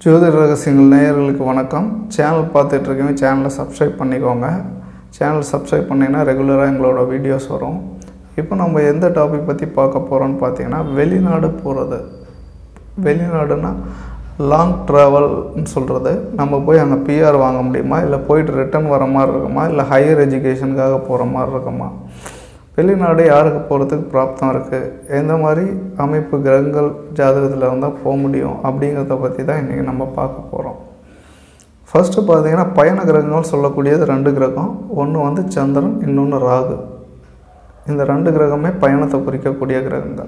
ஜோதிட ரகசியங்கள் நேயர்களுக்கு வணக்கம் சேனல் பார்த்துட்டு இருக்கவங்க சேனலை சப்ஸ்கிரைப் பண்ணிக்கோங்க சேனல் சப்ஸ்கிரைப் பண்ணிங்கன்னா ரெகுலராக எங்களோட வீடியோஸ் வரும் இப்போ நம்ம எந்த டாபிக் பற்றி பார்க்க போகிறோம்னு பார்த்தீங்கன்னா வெளிநாடு போகிறது வெளிநாடுனா லாங் ட்ராவல்னு சொல்கிறது நம்ம போய் அங்கே பிஆர் வாங்க முடியுமா இல்லை போயிட்டு ரிட்டர்ன் வர மாதிரி இருக்குமா இல்லை ஹையர் எஜுகேஷனுக்காக போகிற மாதிரி இருக்குமா வெளிநாடு யாருக்கு போகிறதுக்கு பிராப்தம் இருக்குது எந்த மாதிரி அமைப்பு கிரகங்கள் ஜாதகத்தில் இருந்தால் போக முடியும் அப்படிங்கிறத பற்றி தான் இன்றைக்கி நம்ம பார்க்க போகிறோம் ஃபஸ்ட்டு பார்த்தீங்கன்னா பயண கிரகங்கள் சொல்லக்கூடியது ரெண்டு கிரகம் ஒன்று வந்து சந்திரன் இன்னொன்று ராகு இந்த ரெண்டு கிரகமே பயணத்தை குறிக்கக்கூடிய கிரகங்கள்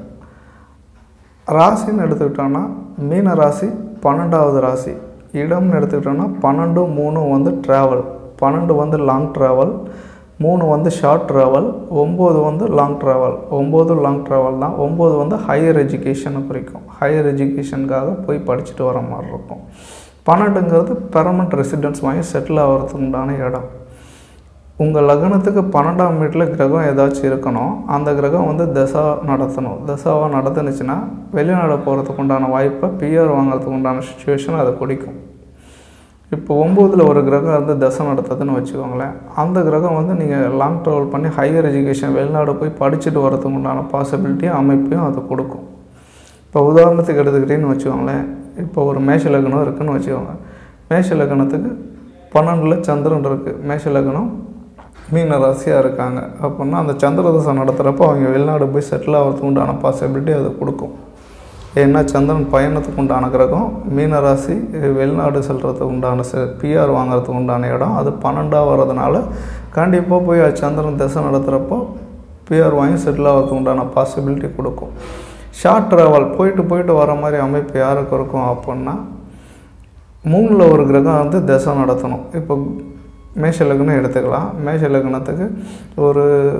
ராசின்னு எடுத்துக்கிட்டோன்னா மீன ராசி பன்னெண்டாவது ராசி இடம்னு எடுத்துக்கிட்டோன்னா பன்னெண்டு மூணு வந்து ட்ராவல் பன்னெண்டு வந்து லாங் ட்ராவல் மூணு வந்து ஷார்ட் ட்ராவல் ஒம்பது வந்து லாங் ட்ராவல் ஒம்பது லாங் ட்ராவல் தான் ஒம்பது வந்து ஹையர் எஜுகேஷனை குறிக்கும் ஹையர் எஜுகேஷனுக்காக போய் படிச்சுட்டு வர மாதிரி இருக்கும் பன்னெண்டுங்கிறது பெர்மனண்ட் ரெசிடென்ஸ் வாங்கி செட்டில் ஆகிறதுக்கு உண்டான இடம் உங்கள் லக்னத்துக்கு பன்னெண்டாம் வீட்டில் கிரகம் ஏதாச்சும் இருக்கணும் அந்த கிரகம் வந்து தசா நடத்தணும் தசாவாக நடத்துனுச்சுன்னா வெளிநாடு போகிறதுக்கு உண்டான வாய்ப்பை பிஆர் வாங்குறதுக்கு உண்டான சுச்சுவேஷன் அதை குடிக்கும் இப்போ ஒம்போதில் ஒரு கிரகம் வந்து தசை நடத்துதுன்னு வச்சுக்கோங்களேன் அந்த கிரகம் வந்து நீங்கள் லாங் ட்ராவல் பண்ணி ஹையர் எஜுகேஷன் வெளிநாடு போய் படிச்சுட்டு வரதுக்கு உண்டான பாசிபிலிட்டியும் அமைப்பையும் அது கொடுக்கும் இப்போ உதாரணத்துக்கு எடுத்துக்கிட்டேன்னு வச்சுக்கோங்களேன் இப்போ ஒரு மேஷ லக்னம் இருக்குதுன்னு வச்சுக்கோங்க மேஷ லக்னத்துக்கு பன்னெண்டில் சந்திரன் இருக்குது மேஷ லக்னம் மீன ராசியாக இருக்காங்க அப்படின்னா அந்த சந்திர தசை நடத்துகிறப்போ அவங்க வெளிநாடு போய் செட்டில் ஆகிறதுக்கு உண்டான பாசிபிலிட்டி அது கொடுக்கும் ஏன்னா சந்திரன் பயணத்துக்கு உண்டான கிரகம் மீன ராசி வெளிநாடு செல்கிறதுக்கு உண்டான பிஆர் வாங்குறதுக்கு உண்டான இடம் அது பன்னெண்டாக வர்றதுனால கண்டிப்பாக போய் அது சந்திரன் திசை நடத்துகிறப்போ பிஆர் வாங்கி செட்டில் ஆகிறதுக்கு உண்டான பாசிபிலிட்டி கொடுக்கும் ஷார்ட் ட்ராவல் போயிட்டு போயிட்டு வர மாதிரி அமைப்பு யாருக்கு இருக்கும் அப்படின்னா மூணில் ஒரு கிரகம் வந்து திசை நடத்தணும் இப்போ மேஷ லக்னம் எடுத்துக்கலாம் மேஷ லக்னத்துக்கு ஒரு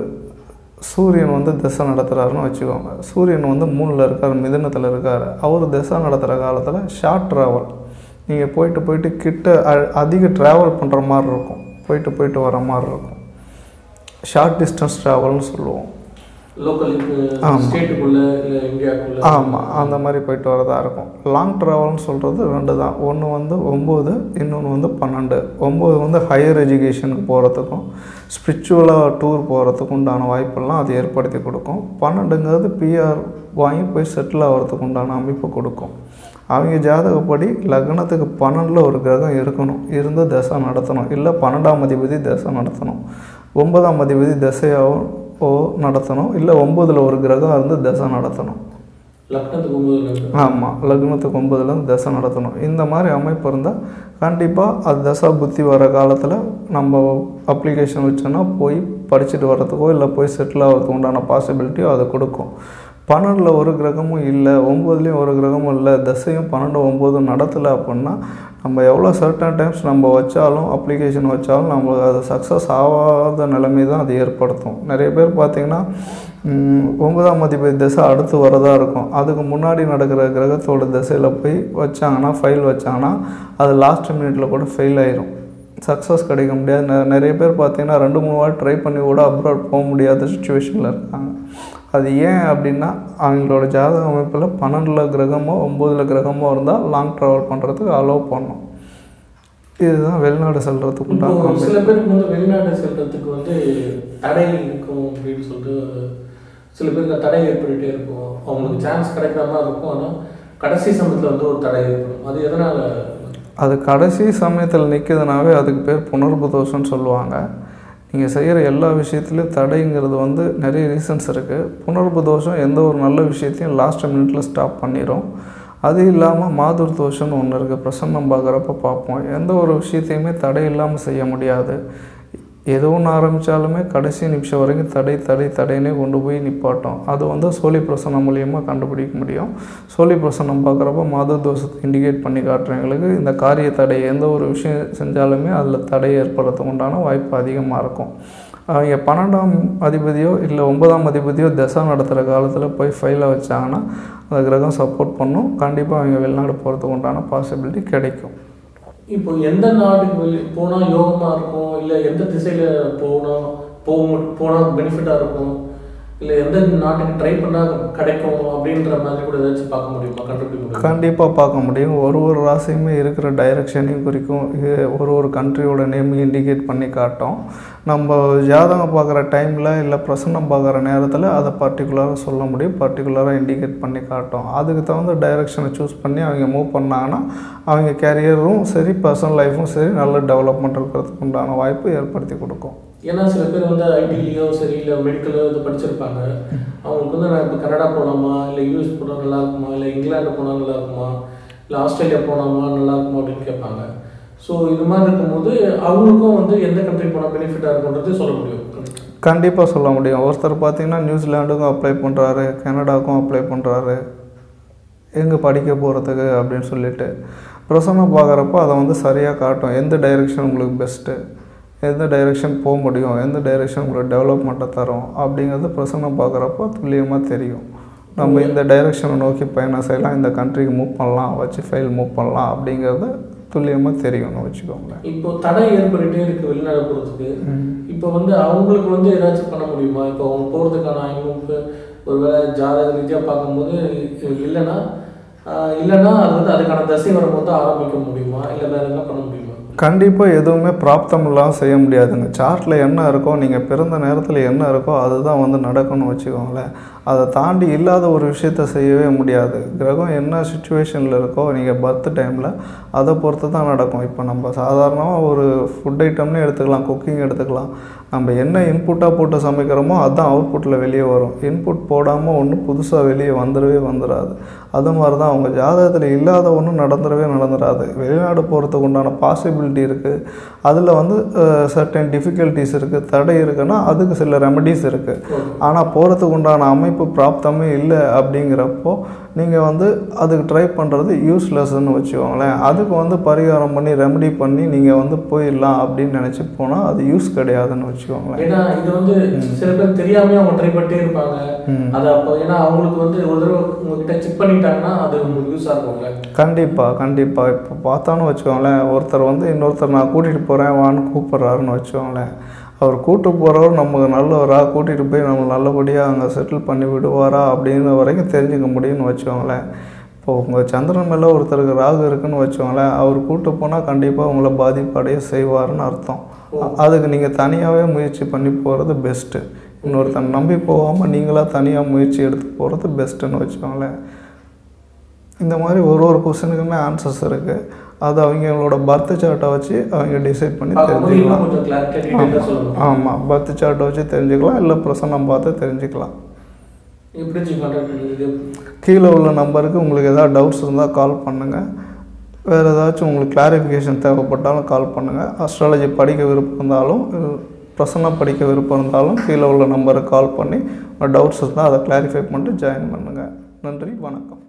சூரியன் வந்து திசை நடத்துகிறாருன்னு வச்சுக்கோங்க சூரியன் வந்து மூணில் இருக்கார் மிதனத்தில் இருக்கார் அவர் திசை நடத்துகிற காலத்தில் ஷார்ட் ட்ராவல் நீங்கள் போயிட்டு போயிட்டு கிட்ட அ- அதிக ட்ராவல் பண்ணுற மாதிரி இருக்கும் போயிட்டு போயிட்டு வர மாதிரி இருக்கும் ஷார்ட் டிஸ்டன்ஸ் ட்ராவல்னு சொல்லுவோம் லோக்கல் ஆமா. ஸ்டேட்டுக்குள்ள இல்லை இந்தியாக்குள்ள ஆமாம் அந்த மாதிரி போயிட்டு வரதா இருக்கும் லாங் ட்ராவல்னு சொல்கிறது ரெண்டு தான் ஒன்று வந்து ஒம்பது இன்னொன்று வந்து பன்னெண்டு ஒம்பது வந்து ஹையர் எஜுகேஷனுக்கு போகிறதுக்கும் ஸ்பிரிச்சுவலாக டூர் போகிறதுக்கு உண்டான வாய்ப்பெல்லாம் அது ஏற்படுத்தி கொடுக்கும் பன்னெண்டுங்கிறது பிஆர் வாங்கி போய் செட்டில் ஆகிறதுக்கு உண்டான அமைப்பு கொடுக்கும் அவங்க ஜாதகப்படி லக்னத்துக்கு பன்னெண்டில் ஒரு கிரகம் இருக்கணும் இருந்து தசை நடத்தணும் இல்லை பன்னெண்டாம் அதிபதி தசை நடத்தணும் ஒன்பதாம் அதிபதி தசையாகவும் ஓ நடத்தணும் இல்லை ஒம்பதில் ஒரு கிரகம் இருந்து தசை நடத்தணும் லக்னத்துக்கு ஒன்பது லக்னம் ஆமாம் லக்னத்துக்கு ஒம்பதுலேருந்து தசை நடத்தணும் இந்த மாதிரி அமைப்பு இருந்தால் கண்டிப்பாக அது தசா புத்தி வர காலத்தில் நம்ம அப்ளிகேஷன் வச்சோன்னா போய் படிச்சுட்டு வர்றதுக்கோ இல்லை போய் செட்டில் ஆகிறதுக்கு உண்டான பாசிபிலிட்டியோ அது கொடுக்கும் பன்னெண்டில் ஒரு கிரகமும் இல்லை ஒம்போதுலேயும் ஒரு கிரகமும் இல்லை தசையும் பன்னெண்டு ஒம்போதும் நடத்தலை அப்படின்னா நம்ம எவ்வளோ சர்டன் டைம்ஸ் நம்ம வச்சாலும் அப்ளிகேஷன் வச்சாலும் நம்மளுக்கு அது சக்ஸஸ் ஆகாத நிலைமை தான் அது ஏற்படுத்தும் நிறைய பேர் பார்த்திங்கன்னா ம், ஒன்பதாம் அதிபதி திசை அடுத்து வரதா இருக்கும் அதுக்கு முன்னாடி நடக்கிற கிரகத்தோட திசையில் போய் வச்சாங்கன்னா ஃபைல் வச்சாங்கன்னா அது லாஸ்ட் மினிட்ல கூட ஃபெயில் ஆயிரும் சக்ஸஸ் கிடைக்க முடியாது நெ- நிறைய பேர் பார்த்தீங்கன்னா ரெண்டு மூணு வாட்டி ட்ரை பண்ணி கூட அப்ராட் போக முடியாத சுச்சுவேஷனில் இருக்காங்க அது ஏன் அப்படின்னா அவங்களோட ஜாதக அமைப்பில் பன்னெண்டில் கிரகமோ ஒம்போதில் கிரகமோ இருந்தால் லாங் ட்ராவல் பண்ணுறதுக்கு அலோவ் பண்ணும் இதுதான் வெளிநாடு செல்கிறதுக்கு இப்போ உண்டான சில பேருக்கு வந்து வெளிநாடு செல்றதுக்கு வந்து தடை இருக்கும் அப்படின்னு சொல்லிட்டு சில பேருக்கு தடை ஏற்பட்டுட்டே இருக்கும் அவங்களுக்கு சான்ஸ் கிடைக்கிற மாதிரி இருக்கும் ஆனால் கடைசி சமயத்தில் வந்து ஒரு தடை ஏற்படும் அது எதனால அது கடைசி சமயத்தில் நிற்குதுனாவே அதுக்கு பேர் புனர்பு தோஷம்னு சொல்லுவாங்க நீங்கள் செய்கிற எல்லா விஷயத்துலையும் தடைங்கிறது வந்து நிறைய ரீசன்ஸ் இருக்குது புனர்பு தோஷம் எந்த ஒரு நல்ல விஷயத்தையும் லாஸ்ட் மினிட்ல ஸ்டாப் பண்ணிடும் அது இல்லாமல் மாதுர் தோஷம்னு ஒன்று இருக்குது பிரசன்னம் பார்க்குறப்ப பார்ப்போம் எந்த ஒரு விஷயத்தையுமே தடை இல்லாமல் செய்ய முடியாது ஏதோ ஒன்று ஆரம்பித்தாலுமே கடைசி நிமிஷம் வரைக்கும் தடை தடை தடைனே கொண்டு போய் நிப்பாட்டும் அது வந்து சோழி பிரசன்னம் மூலியமாக கண்டுபிடிக்க முடியும் சோழி பிரசன்னம் பார்க்குறப்ப மாத தோஷத்தை இண்டிகேட் பண்ணி காட்டுறவங்களுக்கு இந்த காரிய தடை எந்த ஒரு விஷயம் செஞ்சாலுமே அதில் தடை ஏற்படுறதுக்கு உண்டான வாய்ப்பு அதிகமாக இருக்கும் அவங்க பன்னெண்டாம் அதிபதியோ இல்லை ஒன்பதாம் அதிபதியோ தசா நடத்துகிற காலத்தில் போய் ஃபைலை வச்சாங்கன்னா அந்த கிரகம் சப்போர்ட் பண்ணும் கண்டிப்பாக அவங்க வெளிநாடு போகிறதுக்கு உண்டான பாசிபிலிட்டி கிடைக்கும் இப்போ எந்த நாட்டுக்கு வெளி போனால் யோகமாக இருக்கும் இல்லை எந்த திசையில் போனால் போக போனால் பெனிஃபிட்டாக இருக்கும் இல்லை எந்த நாட்டுக்கு ட்ரை பண்ணால் கிடைக்கும் அப்படின்ற மாதிரி கூட ஏதாச்சும் பார்க்க முடியுமா கண்டுபிடிக்க முடியுமா கண்டிப்பாக பார்க்க முடியும் ஒரு ஒரு ராசியுமே இருக்கிற டைரக்ஷனையும் குறிக்கும் இது ஒரு ஒரு கண்ட்ரியோட நேம் இண்டிகேட் பண்ணி காட்டும் நம்ம ஜாதகம் பார்க்குற டைமில் இல்லை பிரசன்னம் பார்க்குற நேரத்தில் அதை பர்டிகுலராக சொல்ல முடியும் பர்டிகுலராக இண்டிகேட் பண்ணி காட்டும் அதுக்கு தகுந்த டைரக்ஷனை சூஸ் பண்ணி அவங்க மூவ் பண்ணாங்கன்னா அவங்க கேரியரும் சரி பர்சனல் லைஃப்பும் சரி நல்ல டெவலப்மெண்ட் இருக்கிறதுக்கு உண்டான வாய்ப்பு ஏற்படுத்தி கொடுக்கும் ஏன்னா சில பேர் வந்து ஐடிலையோ சரி இல்லை மெடிக்கலோ இது படிச்சிருப்பாங்க அவங்களுக்கு வந்து நான் இப்போ கனடா போகலாமா இல்லை யூஎஸ் போனால் நல்லா இருக்குமா இல்லை இங்கிலாந்து போனால் நல்லா இருக்குமா இல்லை ஆஸ்திரேலியா போனாமா நல்லா இருக்குமா அப்படின்னு கேட்பாங்க ஸோ இது மாதிரி இருக்கும்போது அவங்களுக்கும் வந்து எந்த கண்ட்ரி போனால் பெனிஃபிட்டாக இருக்குன்றது சொல்ல முடியும் கண்டிப்பாக சொல்ல முடியும் ஒருத்தர் பார்த்தீங்கன்னா நியூசிலாண்டுக்கும் அப்ளை பண்ணுறாரு கனடாவுக்கும் அப்ளை பண்ணுறாரு எங்கே படிக்க போகிறதுக்கு அப்படின்னு சொல்லிட்டு பிரசன்னம் பார்க்குறப்போ அதை வந்து சரியாக காட்டும் எந்த டைரெக்ஷன் உங்களுக்கு பெஸ்ட்டு எந்த டைரெக்ஷன் போக முடியும் எந்த டைரெக்ஷன் உங்களுக்கு டெவலப்மெண்ட்டை தரும் அப்படிங்கிறது பிரசன்னம் பார்க்குறப்போ துல்லியமாக தெரியும் நம்ம இந்த டைரெக்ஷனை நோக்கி பயணம் செய்யலாம் இந்த கண்ட்ரிக்கு மூவ் பண்ணலாம் வச்சு ஃபைல் மூவ் பண்ணலாம் அப்படிங்கிறது துல்லியமாக தெரியும்னு வச்சுக்கோங்களேன் இப்போ தடை ஏற்பட்டுட்டே இருக்கு வெளிநாடு போகிறதுக்கு இப்போ வந்து அவங்களுக்கு வந்து ஏதாச்சும் பண்ண முடியுமா இப்போ அவங்க போகிறதுக்கான அவங்களுக்கு ஒருவேளை ஜாதக ரீதியாக பார்க்கும்போது இல்லைன்னா ஆஹ் இல்லைன்னா அது வந்து அதுக்கான தசை வரும்போது தான் ஆரம்பிக்க முடியுமா இல்லை வேற என்ன பண்ண முடியுமா கண்டிப்பாக எதுவுமே பிராப்தம் இல்லாமல் செய்ய முடியாதுங்க சார்ட்டில் என்ன இருக்கோ நீங்கள் பிறந்த நேரத்தில் என்ன இருக்கோ அதுதான் வந்து நடக்கும்னு வச்சுக்கோங்களேன் அதை தாண்டி இல்லாத ஒரு விஷயத்த செய்யவே முடியாது கிரகம் என்ன சுச்சுவேஷனில் இருக்கோ நீங்கள் பர்த் டைமில் அதை பொறுத்து தான் நடக்கும் இப்போ நம்ம சாதாரணமாக ஒரு ஃபுட் ஐட்டம்னே எடுத்துக்கலாம் குக்கிங் எடுத்துக்கலாம் நம்ம என்ன இன்புட்டாக போட்டு சமைக்கிறோமோ அதுதான் அவுட்புட்டில் வெளியே வரும் இன்புட் போடாமல் ஒன்றும் புதுசாக வெளியே வந்துடவே வந்துடாது அது மாதிரி தான் அவங்க ஜாதகத்தில் இல்லாத ஒன்றும் நடந்துடவே நடந்துடாது வெளிநாடு போகிறதுக்கு உண்டான பாசிபிலிட்டி இருக்குது அதில் வந்து சர்டன் டிஃபிகல்ட்டிஸ் இருக்குது தடை இருக்குன்னா அதுக்கு சில ரெமடிஸ் இருக்குது ஆனால் போகிறதுக்கு உண்டான அமைப்பு பிராப்தமே இல்லை அப்படிங்கிறப்போ நீங்கள் வந்து அதுக்கு ட்ரை பண்ணுறது யூஸ்லெஸ்ன்னு வச்சுக்கோங்களேன் அதுக்கு வந்து பரிகாரம் பண்ணி ரெமடி பண்ணி நீங்கள் வந்து போயிடலாம் அப்படின்னு நினச்சி போனால் அது யூஸ் கிடையாதுன்னு வச்சுக்கோங்களேன் ஏன்னா இது வந்து சில பேர் தெரியாமயே அவங்க ட்ரை பண்ணிட்டே இருப்பாங்க அது அப்போ ஏன்னா அவங்களுக்கு வந்து ஒரு தடவை உங்ககிட்ட செக் பண்ணிட்டாங்கன்னா அது உங்களுக்கு யூஸாக இருக்கும்ல கண்டிப்பாக கண்டிப்பாக இப்போ பார்த்தான்னு வச்சுக்கோங்களேன் ஒருத்தர் வந்து இன்னொருத்தர் நான் கூட்டிகிட்டு போகிறேன் வான்னு கூப்பிட்றாருன்னு வச்சுக்கோங்களேன் அவர் கூட்டு போகிறவர் நமக்கு நல்லவரா கூட்டிகிட்டு போய் நம்ம நல்லபடியாக அங்கே செட்டில் பண்ணி விடுவாரா அப்படிங்கிற வரைக்கும் தெரிஞ்சுக்க முடியும்னு வச்சுக்கோங்களேன் இப்போ உங்கள் சந்திரன் மேலே ஒருத்தருக்கு ராகு இருக்குன்னு வச்சுக்கோங்களேன் அவர் கூட்டு போனால் கண்டிப்பாக உங்களை பாதிப்படைய செய்வாருன்னு அர்த்தம் அதுக்கு நீங்கள் தனியாகவே முயற்சி பண்ணி போகிறது பெஸ்ட்டு இன்னொருத்தன் நம்பி போகாமல் நீங்களாக தனியாக முயற்சி எடுத்து போகிறது பெஸ்ட்டுன்னு வச்சுக்கோங்களேன் இந்த மாதிரி ஒரு ஒரு கொஸ்டினுக்குமே ஆன்சர்ஸ் இருக்குது அது அவங்களோட பர்த் சார்ட்டை வச்சு அவங்க டிசைட் பண்ணி பார்க்கும்போது தெரிஞ்சுக்கலாம் இன்னும் கொஞ்சம் கிளாரிட்டியாக டீட்டெயிலாக சொல்லணும் ஆமாம் பர்த் சார்ட்டை வச்சு தெரிஞ்சுக்கலாம் இல்லை பிரசன்னம் பார்த்து தெரிஞ்சுக்கலாம் எப்படி கான்டாக்ட் பண்ணுறது கீழே உள்ள நம்பருக்கு உங்களுக்கு ஏதாவது டவுட்ஸ் இருந்தால் கால் பண்ணுங்கள் வேறு ஏதாச்சும் உங்களுக்கு கிளாரிஃபிகேஷன் தேவைப்பட்டாலும் கால் பண்ணுங்கள் அஸ்ட்ராலஜி படிக்க விருப்பம் இருந்தாலும் பிரசன்னம் படிக்க விருப்பம் இருந்தாலும் கீழே உள்ள நம்பருக்கு கால் பண்ணி டவுட்ஸ் இருந்தால் அதை கிளாரிஃபை பண்ணிட்டு ஜாயின் பண்ணுங்கள் நன்றி வணக்கம்